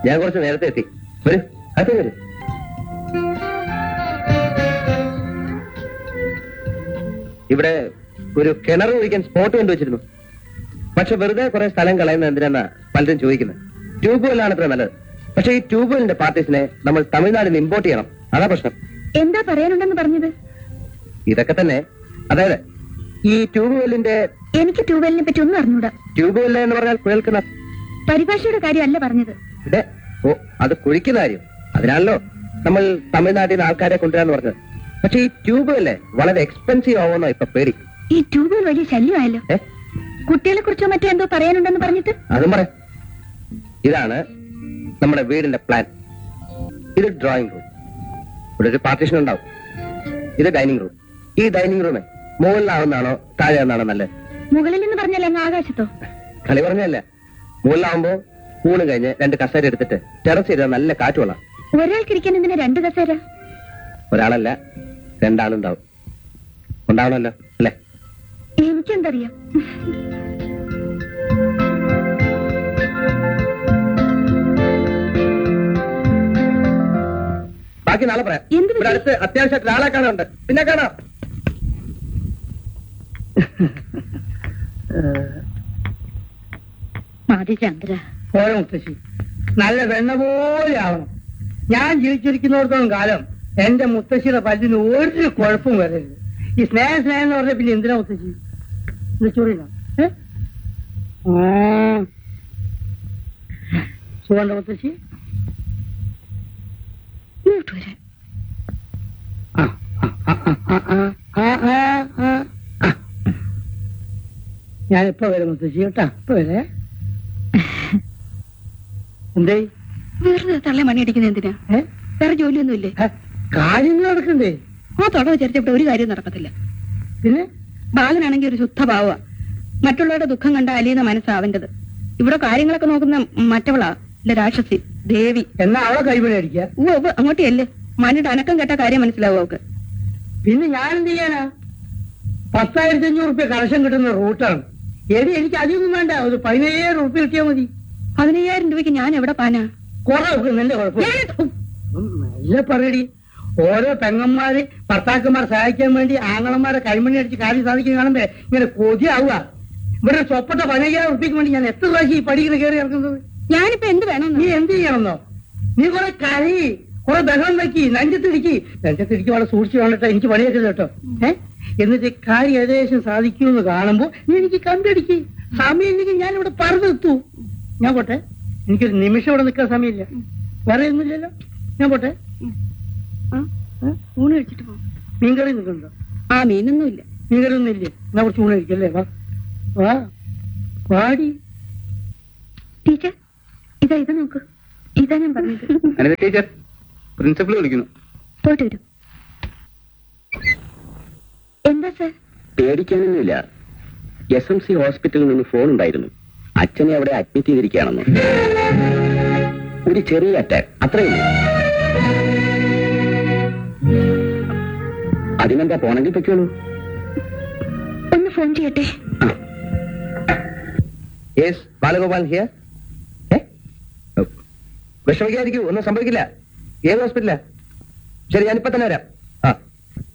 ഞാൻ കുറച്ച് നേരത്തെ എത്തി വരൂ അത് വരൂ ഇവിടെ ഒരു കിണർ കുഴിക്കാൻ സ്പോട്ട് കണ്ടുവച്ചിരുന്നു പക്ഷെ വെറുതെ കുറെ സ്ഥലം കളയുന്നത് എന്തിനാ പലരും ചോദിക്കുന്നത് ട്യൂബ് വെല്ലാണ് അത്ര നല്ലത് പക്ഷെ ഈ ട്യൂബ് വെല്ലിന്റെ പാർട്ടീസിനെ നമ്മൾ തമിഴ്നാട്ടിൽ നിന്ന് ഇമ്പോർട്ട് ചെയ്യണം അതാ പ്രശ്നം എന്താ പറയാനുണ്ടെന്ന് പറഞ്ഞത് ഇതൊക്കെ തന്നെ അതായത് ഈ ട്യൂബ് വെല്ലിന്റെ എനിക്ക് ട്യൂബെല്ലിനെ പറ്റി ഒന്നും അറിഞ്ഞൂടാ ട്യൂബ് വെല്ല് എന്ന് പറഞ്ഞാൽ കുഴൽക്കുന്ന പരിഭാഷയുടെ കാര്യമല്ല പറഞ്ഞത് ഇതെ ഓ അത് കുഴിക്കുന്ന കാര്യം അതിനാണല്ലോ നമ്മൾ തമിഴ്നാട്ടിൽ നിന്ന് ആൾക്കാരെ കൊണ്ടുവരാന്ന് പറഞ്ഞത് പക്ഷെ ഈ ട്യൂബ് അല്ലേ വളരെ എക്സ്പെൻസീവ് ആവുമെന്നോ ഇപ്പൊ പേടി ഈ ട്യൂബിൽ വലിയ ശല്യമായല്ലോ ഏ കുട്ടികളെ കുറിച്ചോ മറ്റോ എന്തോ പറയാനുണ്ടെന്ന് പറഞ്ഞിട്ട് അതും പറയാം ഇതാണ് നമ്മുടെ വീടിന്റെ പ്ലാൻ ഇത് ഡ്രോയിങ് റൂം ഇവിടെ ഒരു പാർട്ടീഷൻ ഉണ്ടാവും ഇത് ഡൈനിങ് റൂം ഈ ഡൈനിങ് റൂമേ മുകളിലാവുന്നതാണോ താഴെയാവുന്നതാണോ നല്ലത് മുകളിൽ നിന്ന് പറഞ്ഞാൽ അങ്ങ് ആകാശത്തോ കളി പറഞ്ഞല്ല മുകളിലാവുമ്പോ ഊണ് കഴിഞ്ഞ് രണ്ട് കസേര എടുത്തിട്ട് ടെറസ് ചെയ്താൽ നല്ല കാറ്റ് കൊള്ളാം ഒരാൾക്കിരിക്കാൻ എന്തിനാ രണ്ട് കസേര ഒരാളല്ല രണ്ടാളുണ്ടാവും ഉണ്ടാവണമല്ലോ അല്ലേ എനിക്കെന്തറിയാം ബാക്കി നാളെ പറയാം എന്ത് ഇവിടെ അടുത്ത് അത്യാവശ്യമായിട്ട് ഒരാളെ കാണാനുണ്ട് പിന്നെ കാണാം മതി ചന്ദ്ര പോരെ മുത്തശ്ശി നല്ല വെണ്ണ പോലെ ആവണം ഞാൻ ജീവിച്ചിരിക്കുന്നിടത്തോളം കാലം എന്റെ മുത്തശ്ശിയുടെ പല്ലിന് ഒരു കുഴപ്പവും വരരുത് ഈ സ്നേഹം സ്നേഹം എന്ന് പറഞ്ഞ പിന്നെ എന്തിനാ മുത്തശ്ശി ഇത് ചൊറിയണം ഏ? ആ. സുഖമുണ്ടോ മുത്തശ്ശി ഇങ്ങോട്ട് വരാൻ ആ, ആ, ആ, ആ, ആ, ആ, ആ, ആ. ഞാനിപ്പോ വരാം മുത്തശ്ശി കേട്ടാ ഇപ്പൊ വരേ എന്തേ വെറുതെ തള്ള മണി അടിക്കുന്ന എന്തിനാ ഏ വേറെ ജോലിയൊന്നുമില്ലേ ഏ? കാര്യങ്ങൾ നടക്കണ്ടേ ആ തുട വിചാരിച്ചപ്പോൾ ഒരു കാര്യം നടക്കത്തില്ല പിന്നെ ബാലനാണെങ്കിൽ ഒരു ശുദ്ധ ഭാവ മറ്റുള്ളവരുടെ ദുഃഖം കണ്ട അലിയുന്ന മനസ്സാവന്റത് ഇവിടെ കാര്യങ്ങളൊക്കെ നോക്കുന്ന മറ്റവളാ ഇല്ല രാക്ഷസി ദേവി എന്നാ അവളെ കൈപിടി അടിക്ക ഉവ്വ് ഉവ്വ് അങ്ങോട്ടല്ലേ മണിയുടെ അനക്കം കേട്ട കാര്യം മനസ്സിലാവും അവക്ക് പിന്നെ ഞാൻ എന്ത് ചെയ്യാനാ പത്തായിരത്തി അഞ്ഞൂറ് റുപ്യ കളക്ഷൻ കിട്ടുന്ന റൂട്ടാണ് എടി എനിക്ക് അധികമൊന്നും വേണ്ട ഒരു പതിനയ്യായിരം റുപ്യ കിട്ടിയാൽ മതി പതിനയ്യായിരം രൂപയ്ക്ക് ഞാൻ എവിടെ പാനാ കുറെ എന്റെ കുഴപ്പം നല്ല പറയടി ഓരോ പെങ്ങന്മാര് ഭർത്താക്കന്മാർ സഹായിക്കാൻ വേണ്ടി ആങ്ങളന്മാരെ കൈമണി അടിച്ച് കാര്യം സാധിക്കുന്ന കാണുമ്പോ ഇങ്ങനെ കൊതിയാവുക ഇവിടെ ഒരു ചൊപ്പട്ട പതിനയ്യായിരം റുപ്യക്ക് വേണ്ടി ഞാൻ എത്ര പ്രാവശ്യം ഈ പഠിക്കുന്ന കയറി ഇറക്കുന്നത് ഞാനിപ്പോ എന്ത് വേണം നീ എന്ത് ചെയ്യണമെന്നോ നീ കുറെ കരി കുറെ ബഹളം വെക്കി നെഞ്ചത്തിടിക്ക് നെഞ്ചത്തിടിക്ക് വളരെ സൂക്ഷിച്ചു വേണ്ടട്ടോ എനിക്ക് പണിയൊക്കെ കേട്ടോ ഏ എന്നിട്ട് കാര്യം ഏകദേശം സാധിക്കുമെന്ന് കാണുമ്പോ നീ എനിക്ക് കണ്ടടിക്ക് സമയം ഇല്ലെങ്കിൽ ഞാൻ ഇവിടെ പറഞ്ഞെത്തു ഞാൻ പോട്ടെ എനിക്കൊരു നിമിഷം ഇവിടെ നിൽക്കാൻ സമയമില്ല വേറെ ഒന്നുമില്ലല്ലോ ഞാൻ പോട്ടെ ആ, ആ, ഊണ് കഴിച്ചിട്ട് പോകും മീൻകറി നിൽക്കുന്നുണ്ടോ ആ മീനൊന്നുമില്ല മീൻകറി ഒന്നും ഇല്ലേ എന്നാ കുറച്ച് ഊണ് കഴിക്കല്ലേ വാ വാ വാടി ടീച്ചർ ഇതാ ഇത് നോക്ക് ഇതാ ഞാൻ പറഞ്ഞത് അനിത ടീച്ചർ പ്രിൻസിപ്പൾ വിളിക്കുന്നു പോയിട്ട് വരൂ എന്താ സർ പേടിക്കാനൊന്നുമില്ല എസ് എം സി ഹോസ്പിറ്റലിൽ നിന്ന് ഫോൺ ഉണ്ടായിരുന്നു അച്ഛനെ അവിടെ അഡ്മിറ്റ് ചെയ്തിരിക്കുകയാണെന്ന് ഒരു ചെറിയ അറ്റാക്ക് അത്രയും അതിനെന്താ പോണെങ്കിൽ പറ്റുള്ളൂ ഒന്ന് ഫോൺ ചെയ്യട്ടെ യെസ് ബാലഗോപാൽ ഹിയർ വിഷമിക്കാതിരിക്കൂ ഒന്നും സംഭവിക്കില്ല ഏത് ഹോസ്പിറ്റലാ ശരി ഞാനിപ്പോ തന്നെ വരാം